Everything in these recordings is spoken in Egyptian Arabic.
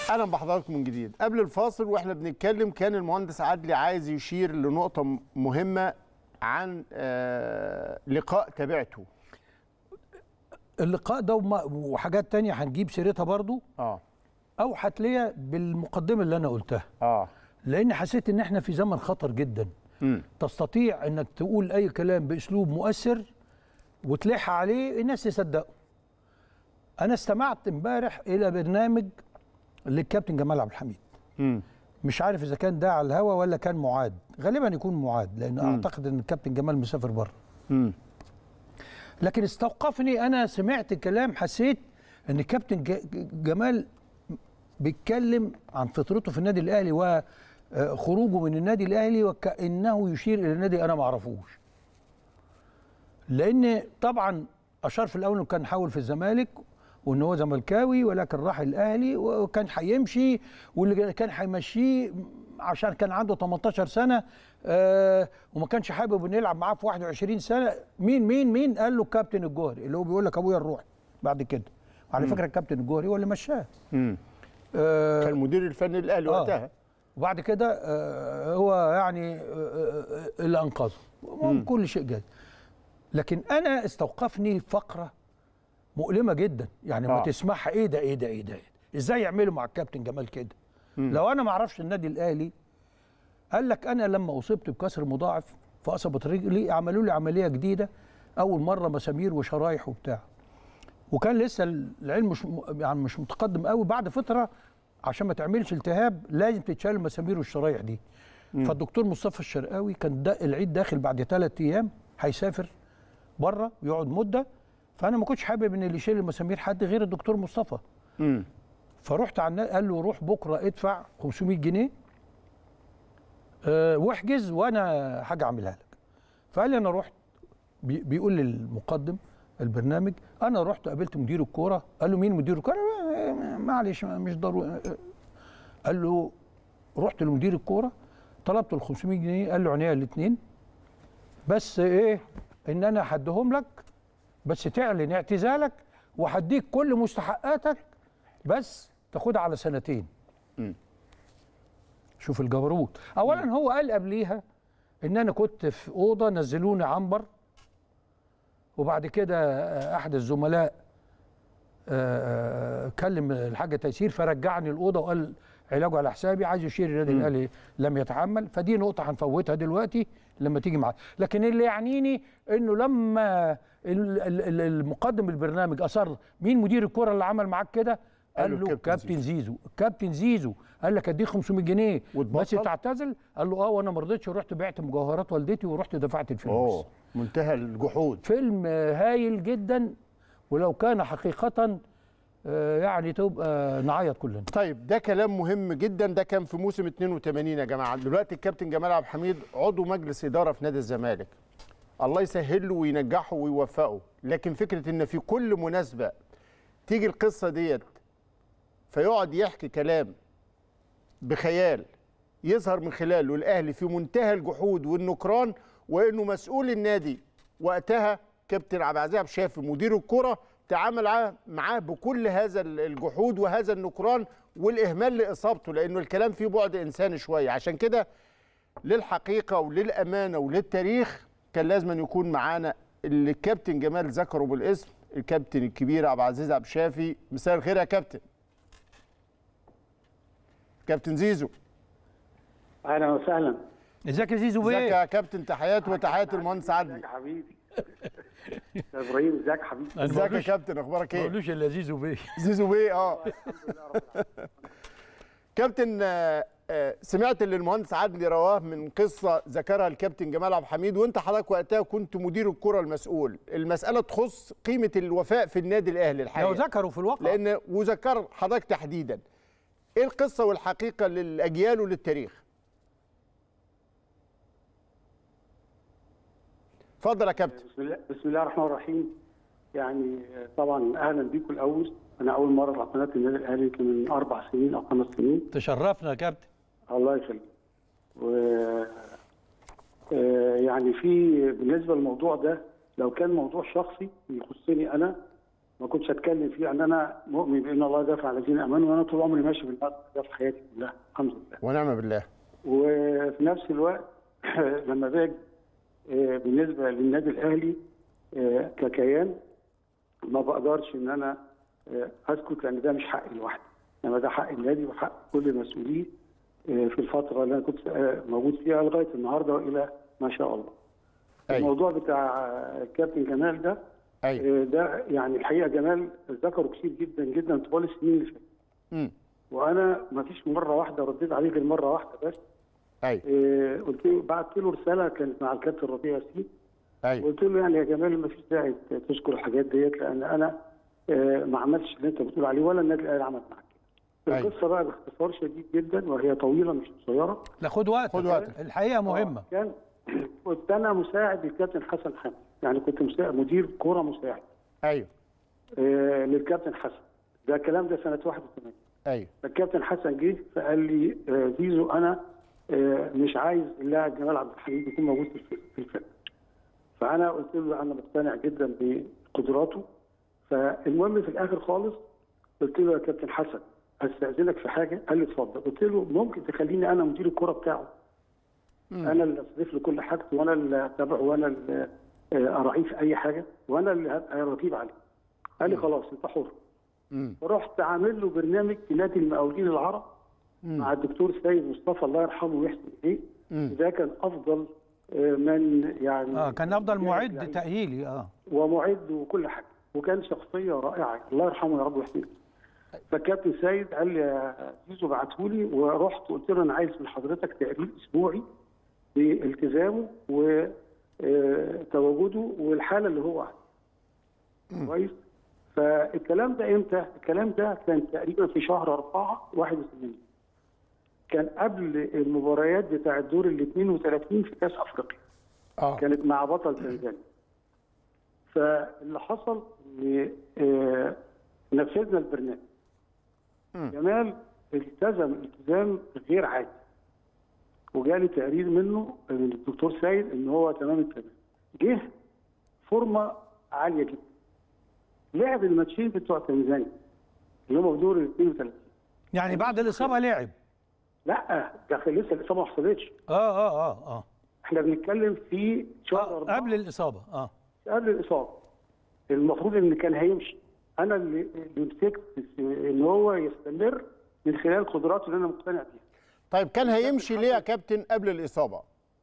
اهلا بحضراتكم من جديد قبل الفاصل واحنا بنتكلم كان المهندس عدلي عايز يشير لنقطه مهمه عن آه، لقاء تابعته اللقاء ده وما- وحاجات تانية هنجيب سيرتها برضو اه اوحت ليا بالمقدمه اللي انا قلتها اه لان حسيت ان احنا في زمن خطر جدا امم تستطيع انك تقول اي كلام باسلوب مؤثر وتلح عليه الناس تصدقه انا استمعت امبارح الى برنامج للكابتن جمال عبد الحميد امم مش عارف اذا كان ده على الهوا ولا كان معاد غالبا يكون معاد لان مم. اعتقد ان الكابتن جمال مسافر بره امم لكن استوقفني انا سمعت كلام حسيت ان الكابتن ج- ج- جمال بيتكلم عن فطرته في النادي الاهلي وخروجه من النادي الاهلي وكانه يشير الى نادي انا ما اعرفوش لان طبعا اشار في الاول انه كان حاول في الزمالك وان هو زملكاوي ولكن راح الاهلي وكان هيمشي واللي كان هيمشيه عشان كان عنده 18 سنه آه وما كانش حابب انه يلعب معاه في 21 سنه مين مين مين قال له الكابتن الجوهري اللي هو بيقول لك ابويا الروح بعد كده على فكره الكابتن الجوهري هو اللي مشاه امم آه كان المدير الفني للاهلي آه. وقتها وبعد كده آه، هو يعني آه، آه، اللي انقذه المهم كل شيء جاي لكن انا استوقفني فقره مؤلمه جدا يعني ما آه. تسمعها ايه ده ايه ده ايه ده إيه ده؟ ازاي يعملوا مع الكابتن جمال كده لو انا ما اعرفش النادي الاهلي قال لك انا لما اصبت بكسر مضاعف فاصبت رجلي عملوا لي عمليه جديده اول مره مسامير وشرايح وبتاع وكان لسه العلم مش يعني مش متقدم قوي بعد فتره عشان ما تعملش التهاب لازم تتشال المسامير والشرايح دي فالدكتور مصطفى الشرقاوي كان ده العيد داخل بعد ثلاث ايام هيسافر بره ويقعد مده فانا ما كنتش حابب ان اللي يشيل المسامير حد غير الدكتور مصطفى امم فرحت على النا- قال له روح بكره ادفع 500 جنيه أه واحجز وانا حاجه اعملها لك فقال لي انا رحت بي- بيقول للمقدم البرنامج انا رحت قابلت مدير الكوره قال له مين مدير الكوره "آه، آه، معلش مش ضروري آه، قال له رحت لمدير الكوره طلبت ال 500 جنيه قال له عينيا الاثنين بس ايه ان انا هديهم لك بس تعلن اعتزالك وهديك كل مستحقاتك بس تاخدها على سنتين مم. شوف الجبروت اولا هو قال قبليها ان انا كنت في اوضه نزلوني عنبر وبعد كده آه، احد الزملاء آه، كلم الحاج تيسير فرجعني الاوضه وقال علاجه على حسابي عايز يشير النادي الاهلي لم يتحمل فدي نقطه هنفوتها دلوقتي لما تيجي معاه لكن اللي يعنيني انه لما ال- ال- ال- المقدم البرنامج اصر مين مدير الكره اللي عمل معاك كده قال له قال له كابتن كابتن زيزو كابتن زيزو قال لك اديك 500 جنيه بس وتبطل؟ تعتزل قال له اه وانا ما رضيتش ورحت بعت مجوهرات والدتي ورحت دفعت الفلوس اوه منتهى الجحود فيلم آه، هايل جدا ولو كان حقيقة آه، يعني تبقى نعيط كلنا طيب ده كلام مهم جدا ده كان في موسم 82 يا جماعه دلوقتي الكابتن جمال عبد الحميد عضو مجلس اداره في نادي الزمالك الله يسهل له وينجحه ويوفقه لكن فكره ان في كل مناسبه تيجي القصه ديت فيقعد يحكي كلام بخيال يظهر من خلاله الاهلي في منتهى الجحود والنكران وانه مسؤول النادي وقتها كابتن عبد العزيز عبد الشافي مدير الكره تعامل معاه- معاه بكل هذا الجحود وهذا النكران والاهمال لاصابته لانه الكلام فيه بعد انساني شويه عشان كده للحقيقه وللامانه وللتاريخ كان لازم أن يكون معانا اللي الكابتن جمال ذكره بالاسم الكابتن الكبير عبد العزيز عبد الشافي مساء الخير يا كابتن كابتن زيزو اهلا وسهلا ازيك يا زيزو ازيك بيه يا كابتن تحياتي وتحيات المهندس عدلي ازيك يا حبيبي يا ابراهيم ازيك يا حبيبي أنا ما ازيك يا بقولوش- كابتن اخبارك ما ايه بقولوش الا زيزو بيه زيزو بيه اه الحمد لله رب العالمين كابتن آه، آه، سمعت اللي المهندس عدلي رواه من قصه ذكرها الكابتن جمال عبد الحميد وانت حضرتك وقتها كنت مدير الكره المسؤول المساله تخص قيمه الوفاء في النادي الاهلي لو الحقيقه ذكروا في الواقع لان وذكر حضرتك تحديدا ايه القصه والحقيقه للاجيال وللتاريخ اتفضل يا كابتن بسم الله بسم الله الرحمن الرحيم يعني آه، طبعا اهلا بيكم الاول انا اول مره على قناه النادي الاهلي يمكن من اربع سنين او خمس سنين تشرفنا يا كابتن الله يخليك و آه، يعني في بالنسبه للموضوع ده لو كان موضوع شخصي يخصني انا ما كنتش اتكلم فيه ان انا مؤمن بان الله دافع عن الذين امنوا وانا طول عمري ماشي بالنص ده في حياتي كلها الحمد لله ونعم بالله وفي نفس الوقت لما باجي آه، بالنسبه للنادي الاهلي آه، ككيان ما بقدرش ان انا آه، اسكت لان ده مش حقي لوحدي انما ده حق النادي وحق كل المسؤولين آه، في الفتره اللي انا كنت آه، موجود فيها لغايه النهارده والى ما شاء الله. أيوة. الموضوع بتاع آه، الكابتن جمال ده ايوه آه، ده يعني الحقيقه جمال ذكره كتير جدا جدا طوال السنين اللي فاتت امم وانا ما فيش مره واحده رديت عليه غير مره واحده بس ايوه آه، قلت له بعت له رساله كانت مع الكابتن ربيع ياسين ايوه قلت له يعني يا جمال ما فيش داعي تذكر الحاجات ديت لان انا آه، ما عملتش اللي انت بتقول عليه ولا النادي الاهلي عمل معاك كده. أيوة. القصه بقى باختصار شديد جدا وهي طويله مش قصيره لا خد وقتك خد وقتك. الحقيقه مهمه آه، كان كنت انا مساعد الكابتن حسن حمد يعني كنت مساعد مدير كوره مساعد ايوه آه، للكابتن حسن ده الكلام ده سنه 81 ايوه فالكابتن حسن جه فقال لي آه، زيزو انا آه، مش عايز اللاعب جمال عبد الحميد يكون موجود في الفرقه في الفرقه فانا قلت له انا مقتنع جدا بقدراته فالمهم في الاخر خالص قلت له يا كابتن حسن استاذنك في حاجه قال لي اتفضل قلت له ممكن تخليني انا مدير الكره بتاعه انا اللي اصرف له كل حاجته وانا اللي اتابعه وانا اللي آه، اراعيه في اي حاجه وانا اللي هبقى رقيب عليه قال لي خلاص انت حر امم فرحت عامل له برنامج في نادي المقاولين العرب مع الدكتور سيد مصطفى الله يرحمه ويحسن اليه ده كان افضل آه، من يعني اه كان افضل معد يعني تاهيلي اه ومعد وكل حاجه وكان شخصيه رائعه الله يرحمه يا رب ويحسن إليه. فالكابتن سيد قال لي يا زيزو بعته لي ورحت قلت له انا عايز من حضرتك تقرير اسبوعي بالتزامه وتواجده والحاله اللي هو عليها كويس فالكلام ده امتى؟ الكلام ده كان تقريبا في شهر 4 81 كان قبل المباريات بتاع الدور ال 32 في كاس افريقيا اه كانت مع بطل تنزانيا فاللي حصل ان آه، نفذنا البرنامج مم. جمال التزم التزام غير عادي وجالي تقرير منه من الدكتور سيد ان هو تمام التمام جه فورمه عاليه جدا لعب الماتشين بتوع تنزانيا اللي هم في دور ال 32 يعني بعد الاصابه لعب لا ده لسه الاصابه ما حصلتش اه اه اه اه احنا بنتكلم في شهر آه، أربعة. قبل الاصابه اه قبل الاصابه المفروض ان كان هيمشي انا اللي اللي مسكت ان هو يستمر من خلال قدراته اللي انا مقتنع بيها طيب كان هيمشي ليه يا كابتن قبل الاصابه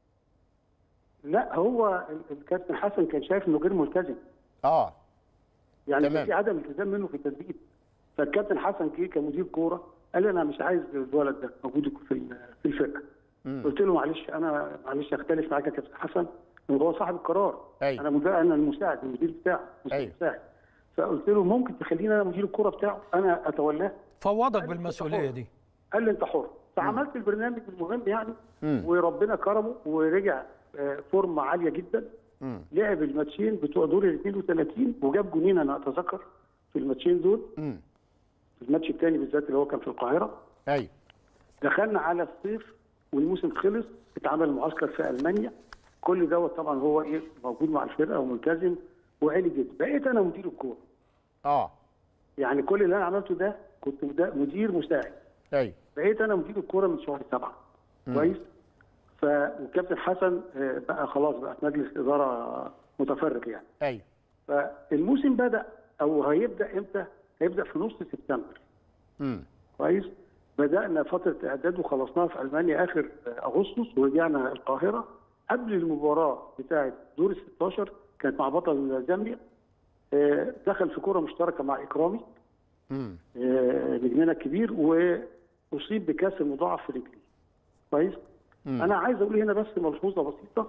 لا هو ال- الكابتن حسن كان شايف انه غير ملتزم اه يعني تمام. كان في عدم التزام منه في التدريب فالكابتن حسن جه كمدير كوره قال لي انا مش عايز الولد ده موجود في ال- في الفرقه قلت له معلش انا معلش اختلف معاك يا كابتن حسن إن هو صاحب القرار أيوة. انا مدير انا المساعد المدير بتاعه أيوة. المساعد فقلت له ممكن تخليني انا مدير الكوره بتاعه انا اتولاه فوضك بالمسؤوليه دي قال لي انت حر فعملت البرنامج المهم يعني مم. وربنا كرمه ورجع آه، فورمه عاليه جدا مم. لعب الماتشين بتوع دور ال 32 وجاب جونين انا اتذكر في الماتشين دول امم في الماتش الثاني بالذات اللي هو كان في القاهره ايوه دخلنا على الصيف والموسم خلص اتعمل معسكر في المانيا كل دوت طبعا هو ايه موجود مع الفرقه وملتزم وعالي جدا بقيت انا مدير الكوره اه يعني كل اللي انا عملته ده كنت مدا- مدير مساعد ايوه بقيت انا مدير الكوره من شهر سبعه كويس ف والكابتن حسن آه، بقى خلاص بقى في مجلس اداره متفرغ يعني ايوه فالموسم بدا او هيبدا امتى؟ هيبدا في نص سبتمبر امم كويس بدانا فتره اعداد وخلصناها في المانيا اخر اغسطس ورجعنا القاهره قبل المباراه بتاعه دور ال 16 كانت مع بطل زامبيا آه، دخل في كره مشتركه مع اكرامي امم آه، نجمنا الكبير واصيب بكسر مضاعف في رجلي كويس انا عايز اقول هنا بس ملحوظه بسيطه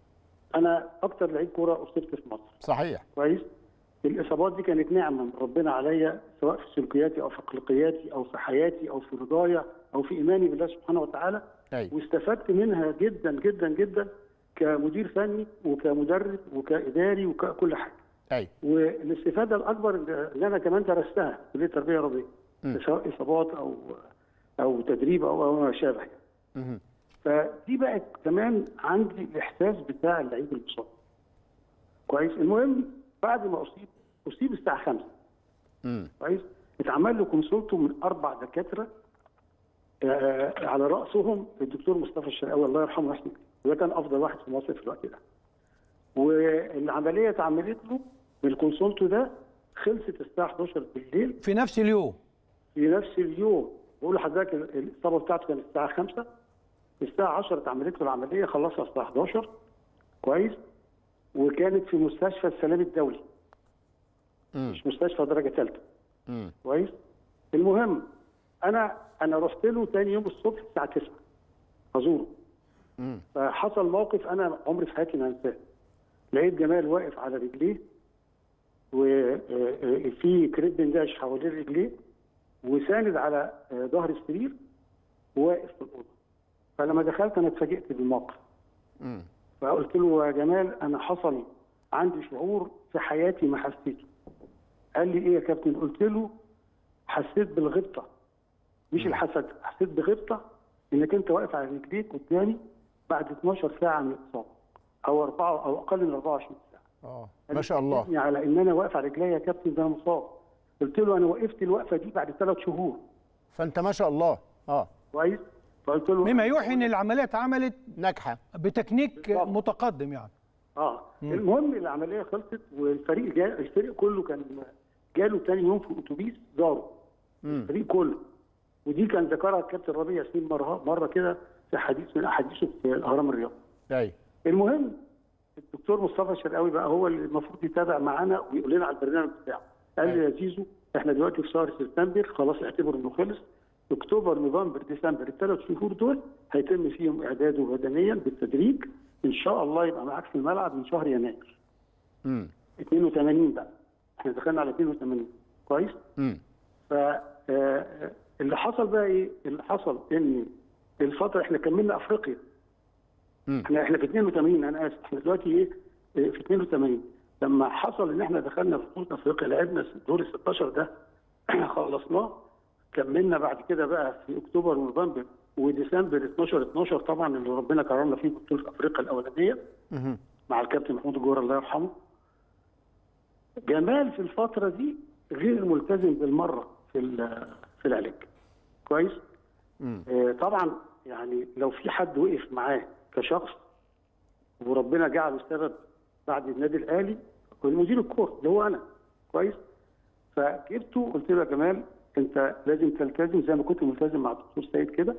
انا اكتر لعيب كوره اصبت في مصر صحيح كويس الاصابات دي كانت نعمه من ربنا عليا سواء في سلوكياتي او في اخلاقياتي او في حياتي او في رضايا او في ايماني بالله سبحانه وتعالى ايوه واستفدت منها جدا جدا جدا كمدير فني وكمدرب وكاداري وككل حاجه ايوه والاستفاده الاكبر اللي انا كمان درستها في كليه التربيه الرياضيه سواء اصابات او او تدريب او او ما شابه يعني. مهم. فدي بقت كمان عندي الاحساس بتاع اللعيب المصاب. كويس المهم بعد ما اصيب اصيب الساعه 5 مم. كويس اتعمل له كونسولته من اربع دكاتره آه، على راسهم الدكتور مصطفى الشرقاوي الله يرحمه ويحسن إليه. وده كان افضل واحد في مصر في الوقت ده والعمليه اتعملت له بالكونسولته ده خلصت الساعه 11 بالليل في نفس اليوم في نفس اليوم بقول لحضرتك ال- الاصابه بتاعته كانت الساعه 5 الساعه 10 اتعملت له العمليه خلصها الساعه 11 كويس وكانت في مستشفى السلام الدولي مم. مش مستشفى درجه ثالثه مم. كويس المهم انا انا رحت له تاني يوم الصبح الساعه 9 ازوره مم. فحصل موقف انا عمري في حياتي ما انساه لقيت جمال واقف على رجليه وفي كريب بنداش حوالين رجليه وساند على آه، ظهر السرير وواقف في الاوضه فلما دخلت انا اتفاجئت بالموقف مم. فقلت له يا جمال انا حصل عندي شعور في حياتي ما حسيته قال لي ايه يا كابتن قلت له حسيت بالغبطه مش الحسد حسيت بغبطه انك انت واقف على رجليك قدامي بعد 12 ساعه من الاصابه او اربعه او اقل من 24 ساعه اه ما شاء الله يعني على ان انا واقف على رجلي يا كابتن ده انا مصاب قلت له انا وقفت الوقفه دي بعد ثلاث شهور فانت ما شاء الله اه كويس فقلت له مما يوحي ان العمليه اتعملت ناجحه بتكنيك بالضبط. متقدم يعني اه المهم العمليه خلصت والفريق جا الفريق كله كان جاله تاني يوم في اتوبيس زاره الفريق كله ودي كان ذكرها الكابتن ربيع ياسين مره مره كده في حديث من احاديثه في الاهرام الرياضي ايوه المهم الدكتور مصطفى الشرقاوي بقى هو اللي المفروض يتابع معانا ويقول لنا على البرنامج بتاعه قال لي يا زيزو احنا دلوقتي في شهر سبتمبر خلاص اعتبر انه خلص اكتوبر نوفمبر ديسمبر الثلاث شهور دول هيتم فيهم اعداده بدنيا بالتدريج ان شاء الله يبقى معاك في الملعب من شهر يناير امم 82 بقى احنا دخلنا على 82 كويس امم ف آه، اللي حصل بقى ايه اللي حصل ان الفتره احنا كملنا افريقيا مم. احنا احنا في 82 انا اسف احنا دلوقتي ايه آه، في 82 لما حصل ان احنا دخلنا في بطوله افريقيا لعبنا دور ال 16 ده خلصناه كملنا بعد كده بقى في اكتوبر ونوفمبر وديسمبر 12 12 طبعا اللي ربنا كرمنا فيه بطوله افريقيا الاولانيه مهم. مع الكابتن محمود الجوهر الله يرحمه جمال في الفتره دي غير ملتزم بالمره في ال- في العلاج كويس مم. آه، طبعا يعني لو في حد وقف معاه كشخص وربنا جعله السبب بعد النادي الاهلي والمدير الكوره اللي هو انا كويس فجبته قلت له يا جمال انت لازم تلتزم زي ما كنت ملتزم مع الدكتور سيد كده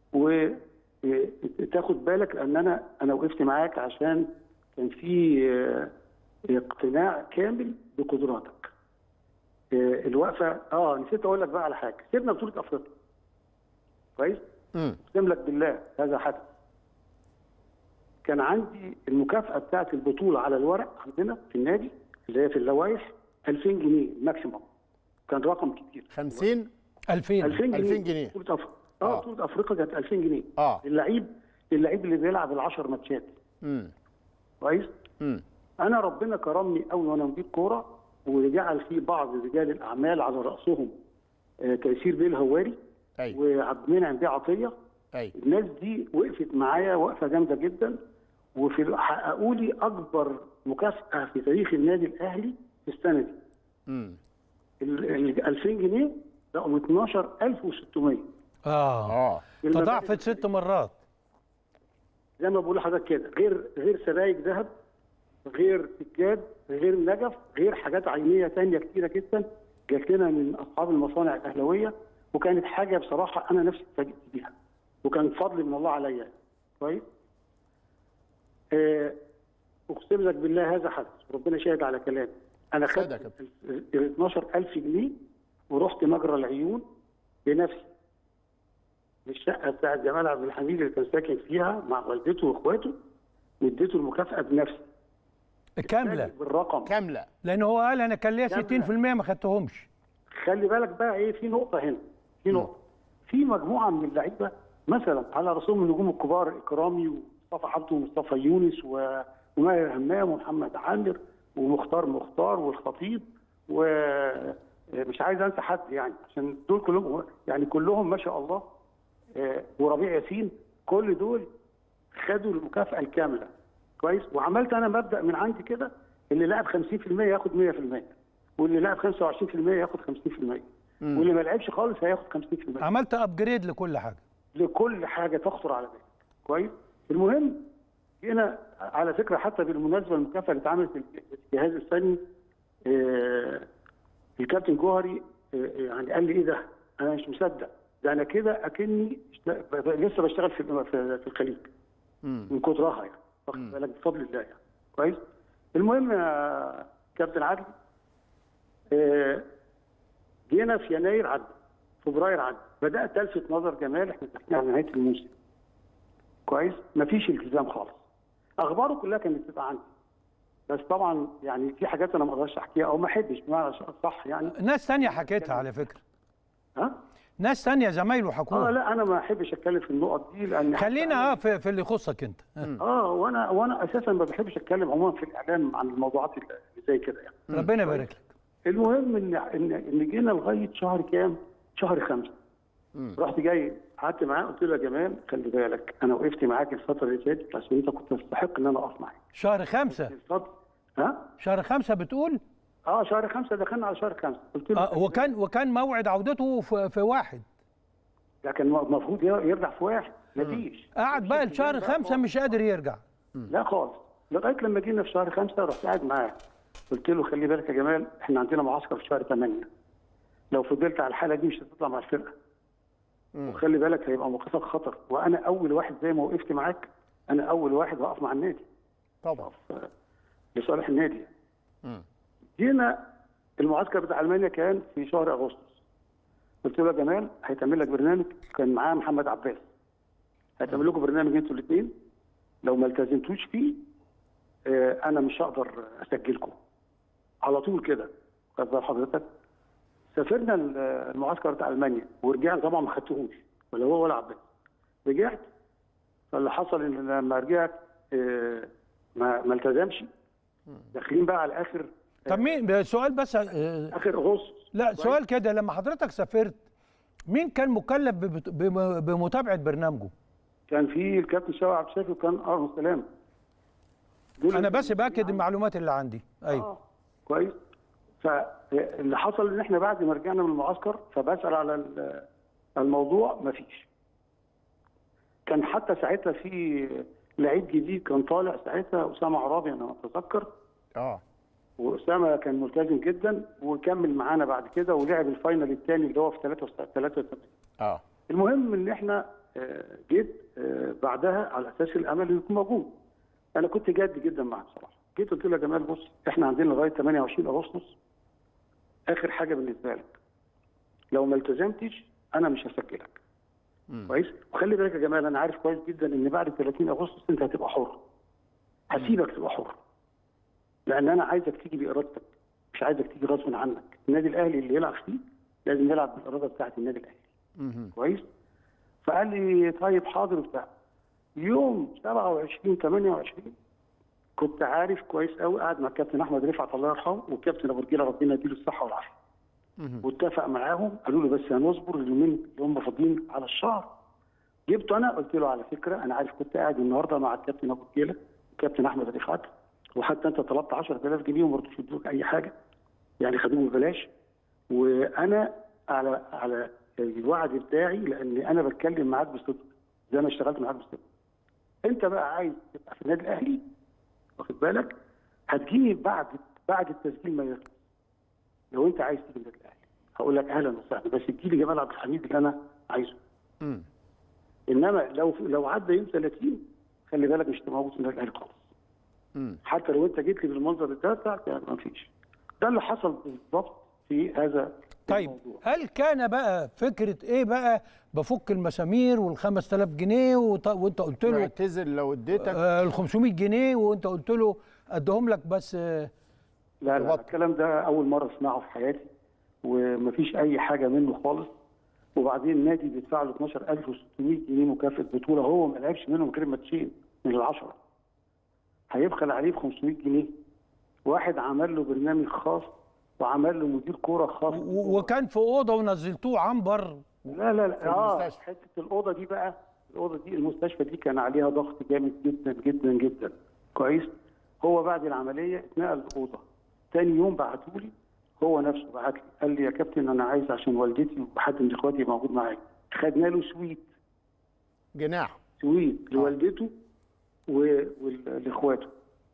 وتاخد بالك لان انا انا وقفت معاك عشان كان في آه، اقتناع كامل بقدراتك آه، الوقفه اه نسيت اقول لك بقى على حاجه سيبنا بطوله افريقيا كويس مم. اقسم لك بالله هذا حدث كان عندي المكافاه بتاعت البطوله على الورق عندنا في النادي اللي هي في اللوائح 2000 جنيه ماكسيموم كان رقم كتير 50 2000 2000 جنيه 2000 جنيه. بطوله افريقيا اه آه. بطوله افريقيا كانت 2000 جنيه اه اللعيب اللعيب اللي بيلعب ال 10 ماتشات امم كويس امم انا ربنا كرمني قوي وانا مدير كوره وجعل في بعض رجال الاعمال على راسهم آه، تيسير بيه الهواري ايوه وعبد المنعم بيه عطيه ايوه الناس دي وقفت معايا وقفه جامده جدا وفي حققوا لي اكبر مكافاه في تاريخ النادي الاهلي في السنه دي امم ال ال 2000 جنيه بقوا 12600 اه اه تضاعفت ست مرات زي ما بقول لحضرتك كده غير غير سبائك ذهب غير سجاد غير نجف غير حاجات عينيه ثانيه كتيره جدا جات لنا من اصحاب المصانع الاهلاويه وكانت حاجه بصراحه انا نفسي اتفاجئت بيها وكان فضل من الله عليا كويس آه، اقسم لك بالله هذا حدث وربنا شاهد على كلامي انا صدق يا خدت كابتن. ال 12000 جنيه ورحت مجرى العيون بنفسي الشقه بتاعت جمال عبد الحميد اللي كان ساكن فيها مع والدته واخواته واديته المكافاه بنفسي كامله بالرقم كامله لان هو قال انا كان ليا 60% كاملة. ما خدتهمش خلي بالك بقى ايه في نقطه هنا في نقطه في مجموعه من اللعيبه مثلا على راسهم النجوم الكبار اكرامي ومصطفى عبده ومصطفى يونس و- وماهر همام ومحمد عامر ومختار مختار والخطيب ومش عايز انسى حد يعني عشان دول كلهم يعني كلهم ما شاء الله آه، وربيع ياسين كل دول خدوا المكافاه الكامله كويس وعملت انا مبدا من عندي كده اللي لعب 50% ياخد 100% واللي لعب 25% ياخد 50% واللي ما لعبش خالص هياخد 50% عملت ابجريد لكل حاجه لكل حاجه تخطر على بالك كويس المهم هنا على فكره حتى بالمناسبه المكافاه اللي اتعملت في الجهاز الفني آه، الكابتن جوهري آه، يعني قال لي ايه ده؟ انا مش مصدق ده انا كده اكني اشت- ب- ب- لسه بشتغل في في في الخليج من كترها يعني واخد بالك بفضل الله يعني كويس المهم يا كابتن عادل آه، جينا في يناير عدى فبراير عدى بدات تلفت نظر جمال احنا داخلين على نهايه الموسم كويس مفيش التزام خالص اخباره كلها كانت بتبقى عندي بس طبعا يعني في حاجات انا ما اقدرش احكيها او ما احبش بمعنى صح يعني ناس تانية حكيتها على فكره ها ناس تانية زمايله اه حكوها لا انا ما احبش اتكلم في النقط دي لان حتى خلينا أنا- اه في, في اللي يخصك انت اه وانا وانا اساسا ما بحبش اتكلم عموما في الاعلام عن الموضوعات اللي زي كده يعني ربنا يبارك لك المهم ان ان ان جينا لغايه شهر كام؟ شهر خمسه. رحت جاي قعدت معاه قلت له يا جمال خلي بالك انا وقفت معاك الفتره اللي فاتت عشان انت كنت تستحق ان انا اقف معاك. شهر خمسة الفتره ها؟ شهر خمسة بتقول اه شهر خمسه دخلنا على شهر خمسه قلت له آه وكان وكان موعد عودته في, في واحد ده كان المفروض يرجع في واحد مفيش قعد بقى لشهر خمسة مش قادر يرجع لا خالص لغايه لما جينا في شهر خمسه رحت قاعد معاه قلت له خلي بالك يا جمال احنا عندنا معسكر في شهر 8 لو فضلت على الحاله دي مش هتطلع مع الفرقه وخلي بالك هيبقى موقفك خطر وانا اول واحد زي ما وقفت معاك انا اول واحد هقف مع النادي طبعا أقف لصالح النادي جينا المعسكر بتاع المانيا كان في شهر اغسطس قلت له يا جمال هيتعمل لك برنامج كان معاه محمد عباس هيتعمل لكم برنامج انتوا الاثنين لو ما التزمتوش فيه آه، انا مش هقدر اسجلكم على طول كده خد بال حضرتك سافرنا ال- المعسكر بتاع المانيا ورجعنا طبعا ما خدتهوش ولا هو ولا عباس رجعت فاللي حصل ان لما رجعت آه، ما ما التزمش داخلين بقى على اخر طب مين سؤال بس آه، اخر اغسطس لا سؤال كده لما حضرتك سافرت مين كان مكلف ببت- بم- بمتابعة برنامجه كان في الكابتن شوقي عبد الشافي وكان ارون سلام دول انا اللي بس باكد المعلومات اللي عندي ايوه آه. كويس فاللي حصل ان احنا بعد ما رجعنا من المعسكر فبسال على ال- الموضوع مفيش كان حتى ساعتها في لعيب جديد كان طالع ساعتها اسامه عرابي انا اتذكر اه واسامه كان ملتزم جدا وكمل معانا بعد كده ولعب الفاينل الثاني اللي هو في 83 اه المهم ان احنا آه، جيت آه، بعدها على اساس الامل انه يكون موجود. انا كنت جاد جدا معاه بصراحه. جيت قلت له يا جمال بص احنا عندنا لغايه 28 اغسطس اخر حاجه بالنسبه لك. لو ما التزمتش انا مش هسجلك. كويس؟ وخلي بالك يا جمال انا عارف كويس جدا ان بعد 30 اغسطس انت هتبقى حر. هسيبك تبقى حر. لان انا عايزك تيجي بارادتك مش عايزك تيجي غصب عنك. النادي الاهلي اللي يلعب فيه لازم يلعب بالاراده بتاعت النادي الاهلي. كويس؟ فقال لي طيب حاضر وبتاع يوم 27 28 كنت عارف كويس قوي قاعد مع الكابتن احمد رفعت الله يرحمه والكابتن ابو رجيله ربنا يديله الصحه والعافيه واتفق معاهم قالوا له بس هنصبر اليومين اللي هم فاضيين على الشهر جبته انا قلت له على فكره انا عارف كنت قاعد النهارده مع الكابتن ابو رجيله والكابتن احمد رفعت وحتى انت طلبت 10000 جنيه وما رضوش يدوك اي حاجه يعني خدوهم ببلاش وانا على على الوعد بتاعي لان انا بتكلم معاك بصدق زي ما اشتغلت معاك بصدق انت بقى عايز تبقى في النادي الاهلي واخد بالك هتجيني بعد بعد التسجيل ما يخلص لو انت عايز تيجي النادي الاهلي هقول لك اهلا وسهلا بس اديني جمال عبد الحميد اللي انا عايزه مم. انما لو لو عدى يوم 30 خلي بالك مش هتبقى موجود في النادي الاهلي خالص مم. حتى لو انت جيت لي بالمنظر ده بتاعك يعني ما فيش ده اللي حصل بالظبط في هذا طيب الموضوع. هل كان بقى فكرة ايه بقى بفك المسامير وال 5000 جنيه وط- وانت قلت له اعتذر لو اديتك آه ال 500 جنيه وانت قلت له اديهم لك بس آه لا لا تبطل. الكلام ده اول مره اسمعه في حياتي ومفيش اي حاجه منه خالص وبعدين النادي بيدفع له 12600 جنيه مكافاه بطوله هو ما لعبش منهم غير ماتشين من العشره هيبخل عليه ب 500 جنيه واحد عمل له برنامج خاص وعمل له مدير كوره خاص و- وكان في اوضه ونزلتوه عنبر لا لا لا اه المستشفى. حته الاوضه دي بقى الاوضه دي المستشفى دي كان عليها ضغط جامد جدا جدا جدا كويس هو بعد العمليه اتنقل الاوضه تاني يوم بعتوا لي هو نفسه بعت لي قال لي يا كابتن انا عايز عشان والدتي وحد من اخواتي موجود معايا خدنا له سويت جناح سويت لوالدته و- ولاخواته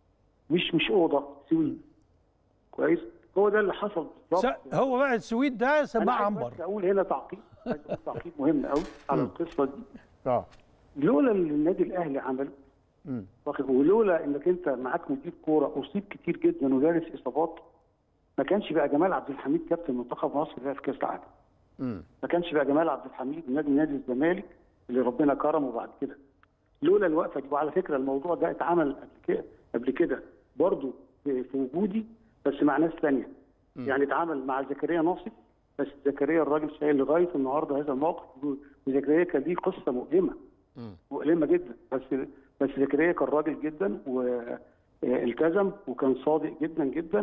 مش مش اوضه سويت كويس هو ده اللي حصل بالظبط س- هو بقى السويد ده انا سماع عايز عنبر بس اقول هنا تعقيب عايز أقول تعقيب مهم قوي على القصه دي اه لولا اللي النادي الاهلي عمله مم. واخد ولولا انك انت معاك مدير كوره اصيب كتير جدا ودارس اصابات ما كانش بقى جمال عبد الحميد كابتن منتخب مصر اللي في كاس العالم مم. ما كانش بقى جمال عبد الحميد نادي نادي الزمالك اللي ربنا كرمه بعد كده لولا الوقفه دي وعلى فكره الموضوع ده اتعمل قبل كده قبل كده برضه في في وجودي بس مع ناس ثانيه يعني اتعمل مع زكريا ناصف بس زكريا الراجل شايل لغايه النهارده هذا الموقف وزكريا كان ليه قصه مؤلمه مم. مؤلمه جدا بس بس زكريا كان راجل جدا والتزم وكان صادق جدا جدا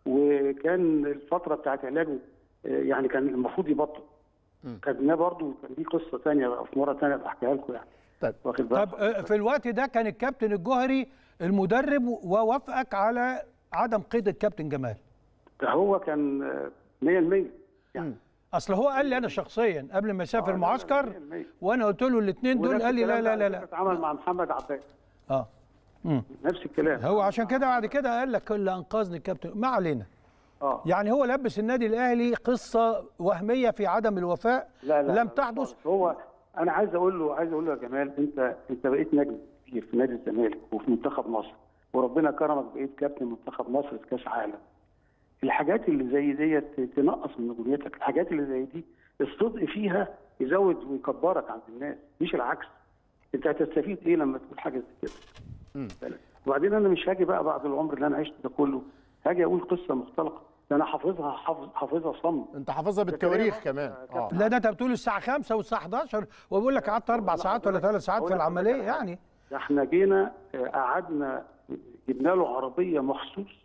وكان الفتره بتاعت علاجه آه، يعني كان المفروض يبطل خدناه برضه كان دي قصه ثانيه بقى في مره ثانيه بحكيها لكم يعني طيب واخد بالك طب آه، في الوقت ده كان الكابتن الجوهري المدرب ووافقك على عدم قيد الكابتن جمال ده هو كان آه، 100% يعني اصل هو قال لي انا شخصيا قبل ما يسافر آه، لا، لا، المعسكر 100%. وانا قلت له الاثنين دول ونفس قال لي لا الكلام لا ده لا على لا فكرة اتعمل مع محمد عباس اه مم. نفس الكلام هو عشان كده بعد كده قال لك اللي انقذني الكابتن ما علينا اه يعني هو لبس النادي الاهلي قصه وهميه في عدم الوفاء لا لا لم لا تحدث خالص. هو انا عايز اقول له عايز اقول له يا جمال انت انت بقيت نجم كبير في نادي الزمالك وفي منتخب مصر وربنا كرمك بقيت كابتن منتخب مصر في كاس عالم الحاجات اللي زي ديت تنقص من نجوميتك الحاجات اللي زي دي الصدق فيها يزود ويكبرك عند الناس مش العكس انت هتستفيد ايه لما تقول حاجه زي كده وبعدين انا مش هاجي بقى بعد العمر اللي انا عشته ده كله هاجي اقول قصه مختلقه ده انا حافظها حافظ حافظها صم انت حافظها بالتواريخ زكريا كمان ناصر، اه لا ده انت بتقول الساعه 5 والساعه 11 وبقول لك قعدت اربع ساعات ولا ثلاث ساعات في أقول لك العمليه حاجة. يعني ده احنا جينا آه، قعدنا جبنا له عربيه مخصوص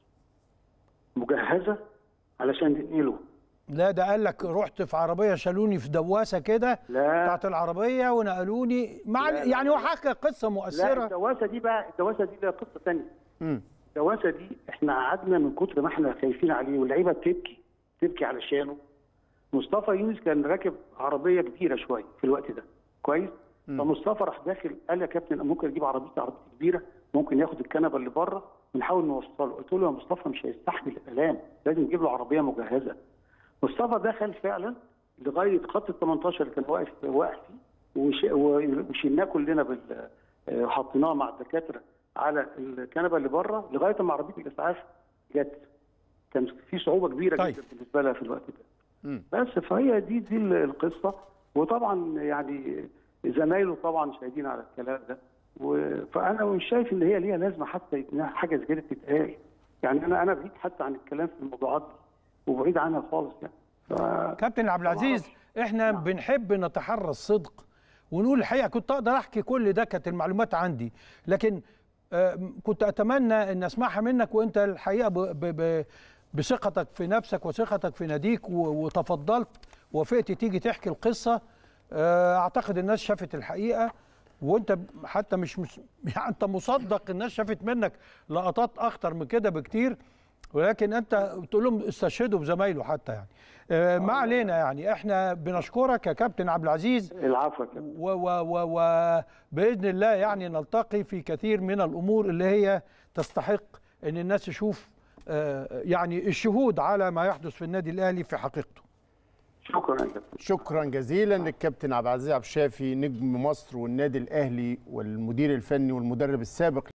مجهزه علشان ننقله لا ده قال لك رحت في عربيه شالوني في دواسه كده لا. بتاعت العربيه ونقلوني مع لا، لا، يعني هو لا. حكى قصه لا مؤثره الدواسه دي بقى الدواسه دي ده قصه ثانيه مم. الدواسه دي احنا قعدنا من كتر ما احنا خايفين عليه واللعيبه بتبكي تبكي علشانه مصطفى يونس كان راكب عربيه كبيره شويه في الوقت ده كويس فمصطفى راح داخل قال يا كابتن ممكن اجيب عربيتي عربيتي كبيره ممكن ياخد الكنبه اللي بره ونحاول نوصله قلت له يا مصطفى مش هيستحمل الالام لازم نجيب له عربيه مجهزه مصطفى دخل فعلا لغايه خط ال 18 اللي كان واقف واقف فيه وش- وشيلناه كلنا بال آه، حطيناه مع الدكاتره على الكنبه اللي بره لغايه ما عربيه الاسعاف جت كان في صعوبه كبيره طيب. جدا بالنسبه لها في الوقت ده مم. بس فهي دي دي القصه وطبعا يعني زمايله طبعا شاهدين على الكلام ده و- فانا مش شايف ان هي ليها لازمه حتى انها حاجه زي كده تتقال يعني انا انا بعيد حتى عن الكلام في الموضوعات دي وبعيد عنها خالص يعني ف... كابتن عبد العزيز احنا بنحب نتحرى الصدق ونقول الحقيقه كنت اقدر احكي كل ده كانت المعلومات عندي لكن آه، كنت اتمنى ان اسمعها منك وانت الحقيقه ب ب ب بثقتك في نفسك وثقتك في ناديك و- وتفضلت وافقت تيجي تحكي القصه آه، اعتقد الناس شافت الحقيقه وانت حتى مش مش يعني انت مصدق الناس شافت منك لقطات اخطر من كده بكتير ولكن انت بتقول لهم استشهدوا بزمايله حتى يعني آه، ما علينا يعني احنا بنشكرك يا كابتن عبد العزيز العفو يا كابتن. و و و وباذن الله يعني نلتقي في كثير من الامور اللي هي تستحق ان الناس تشوف آه، يعني الشهود على ما يحدث في النادي الاهلي في حقيقته شكرا يا كابتن شكرا جزيلا للكابتن عبد العزيز عبد الشافي نجم مصر والنادي الاهلي والمدير الفني والمدرب السابق